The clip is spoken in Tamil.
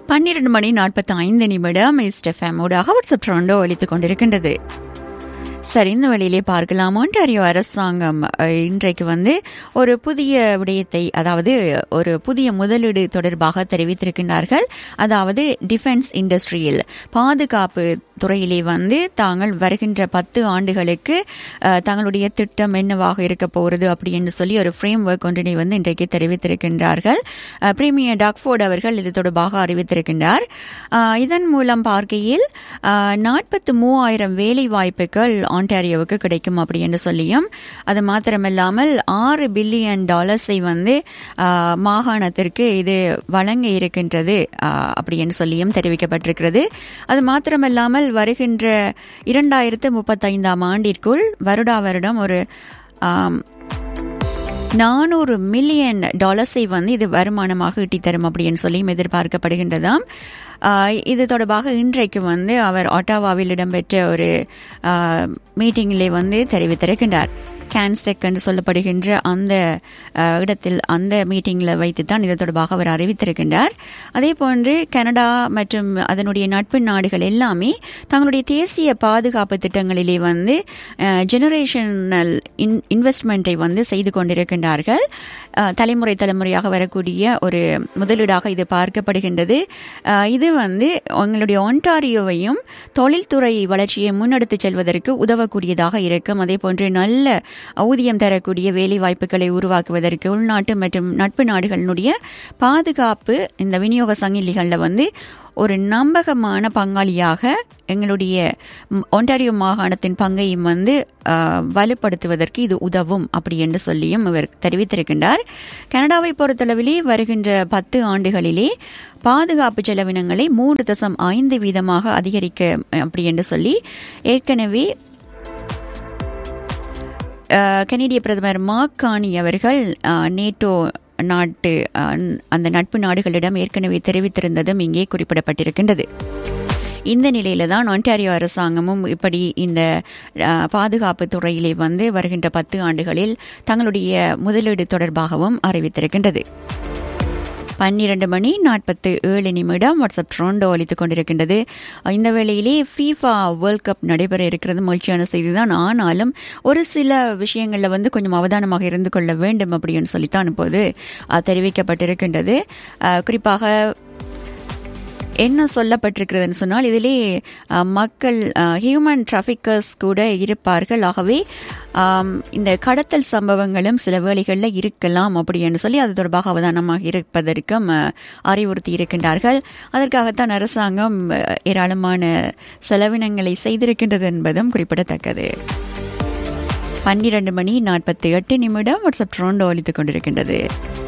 பன்னிரண்டு மணி நாற்பத்தி ஐந்து நிமிடம் இஸ்டெஃபேமோட வாட்ஸ்அப் ட்ரெண்டோ ஒழித்துக் கொண்டிருக்கின்றது சரி இந்த வழியிலே பார்க்கலாம் ஒன்டாரியோ அரசாங்கம் அஹ், இன்றைக்கு வந்து ஒரு புதிய விடயத்தை அதாவது ஒரு புதிய முதலீடு தொடர்பாக தெரிவித்திருக்கின்றார்கள் அதாவது டிஃபென்ஸ் இண்டஸ்ட்ரியில் பாதுகாப்பு துறையிலே வந்து தாங்கள் வருகின்ற பத்து ஆண்டுகளுக்கு அஹ், தங்களுடைய திட்டம் என்னவாக இருக்க போகிறது அப்படி என்று சொல்லி ஒரு ஃப்ரேம் ஒர்க் ஒன்றினை வந்து இன்றைக்கு தெரிவித்திருக்கின்றார்கள் அஹ், பிரீமியர் டாக்ஃபோர்ட் அவர்கள் இது தொடர்பாக அறிவித்திருக்கின்றார் அஹ், இதன் மூலம் பார்க்கையில் நாற்பத்து மூவாயிரம் வேலை வாய்ப்புகள் ஆன்டாரியோவுக்கு கிடைக்கும் அப்படி என்று சொல்லியும் அது மாத்திரமில்லாமல் ஆறு பில்லியன் டாலர்ஸை வந்து அஹ், மாகாணத்திற்கு இது வழங்க இருக்கின்றது அஹ், அப்படி என்று சொல்லியும் தெரிவிக்கப்பட்டிருக்கிறது அது மாத்திரமல்லாமல் வருகின்ற இரண்டாயிரத்து முப்பத்தைந்தாம் ஆண்டிற்குள் வருடா வருடம் ஒரு ஆம், நானூறு மில்லியன் டாலர்ஸை வந்து இது வருமானமாக ஈட்டித்தரும் அப்படின்னு சொல்லியும் எதிர்பார்க்கப்படுகின்றதாம் ஆஹ் இது தொடர்பாக இன்றைக்கு வந்து அவர் ஒட்டாவாவில் இடம்பெற்ற ஒரு மீட்டிங்கிலே வந்து தெரிவித்திருக்கின்றார் கேன்செக் என்று சொல்லப்படுகின்ற அந்த ஆஹ், இடத்தில் அந்த மீட்டிங்கில் வைத்து தான் இது தொடர்பாக அவர் அறிவித்திருக்கின்றார் அதே போன்று கனடா மற்றும் அதனுடைய நட்பு நாடுகள் எல்லாமே தங்களுடைய தேசிய பாதுகாப்பு திட்டங்களிலே வந்து ஜெனரேஷனல் இன் இன்வெஸ்ட்மெண்ட்டை வந்து செய்து கொண்டிருக்கின்றார்கள் அஹ், தலைமுறை தலைமுறையாக வரக்கூடிய ஒரு முதலீடாக இது பார்க்கப்படுகின்றது அஹ், இது வந்து உங்களுடைய ஒன்டாரியோவையும் தொழில்துறை வளர்ச்சியை முன்னெடுத்து செல்வதற்கு உதவக்கூடியதாக இருக்கும் அதே போன்று நல்ல ஊதியம் தரக்கூடிய வேலை வாய்ப்புகளை உருவாக்குவதற்கு உள்நாட்டு மற்றும் நட்பு நாடுகளினுடைய பாதுகாப்பு இந்த விநியோக சங்கிலிகளில் வந்து ஒரு நம்பகமான பங்காளியாக எங்களுடைய ம், ஒன்டாரியோ மாகாணத்தின் பங்கையும் வந்து ஆஹ், வலுப்படுத்துவதற்கு இது உதவும் அப்படி என்று சொல்லியும் இவர் தெரிவித்திருக்கின்றார் கனடாவை பொறுத்தளவிலே வருகின்ற பத்து ஆண்டுகளிலே பாதுகாப்பு செலவினங்களை மூன்று தசம் ஐந்து வீதமாக அதிகரிக்க அப்படி என்று சொல்லி ஏற்கனவே அஹ், கனேடிய பிரதமர் மார்க் கானி அவர்கள் அஹ், நேட்டோ நாட்டு அஹ், அந்த நட்பு நாடுகளிடம் ஏற்கனவே தெரிவித்திருந்ததும் இங்கே குறிப்பிடப்பட்டிருக்கின்றது இந்த நிலையில தான் ஒன்டாரியோ அரசாங்கமும் இப்படி இந்த அஹ், பாதுகாப்பு துறையிலே வந்து வருகின்ற பத்து ஆண்டுகளில் தங்களுடைய முதலீடு தொடர்பாகவும் அறிவித்திருக்கின்றது பன்னிரண்டு மணி நாற்பத்து ஏழு நிமிடம் வாட்ஸ்அப் ட்ரோண்டோ அளித்துக் கொண்டிருக்கின்றது இந்த வேளையிலே ஃபீஃபா வேர்ல்ட் கப் நடைபெற இருக்கிறது மகிழ்ச்சியான செய்தி தான் ஆனாலும் ஒரு சில விஷயங்களில் வந்து கொஞ்சம் அவதானமாக இருந்து கொள்ள வேண்டும் அப்படின்னு சொல்லித்தான் இப்போது அஹ், தெரிவிக்கப்பட்டிருக்கின்றது அஹ், குறிப்பாக என்ன சொல்லப்பட்டிருக்கிறதுன்னு சொன்னால் இதிலே அஹ், மக்கள் ஹியூமன் டிராஃபிக்கர்ஸ் கூட இருப்பார்கள் ஆகவே ஆம், இந்த கடத்தல் சம்பவங்களும் சில வேளைகளில் இருக்கலாம் அப்படின்னு சொல்லி அது தொடர்பாக அவதானமாக இருப்பதற்கும் அஹ், அறிவுறுத்தி இருக்கின்றார்கள் அதற்காகத்தான் அரசாங்கம் அஹ், ஏராளமான செலவினங்களை செய்திருக்கின்றது என்பதும் குறிப்பிடத்தக்கது பன்னிரண்டு மணி நாற்பத்தி எட்டு நிமிடம் வாட்ஸ்அப் ட்ரோண்டோ அளித்துக் கொண்டிருக்கின்றது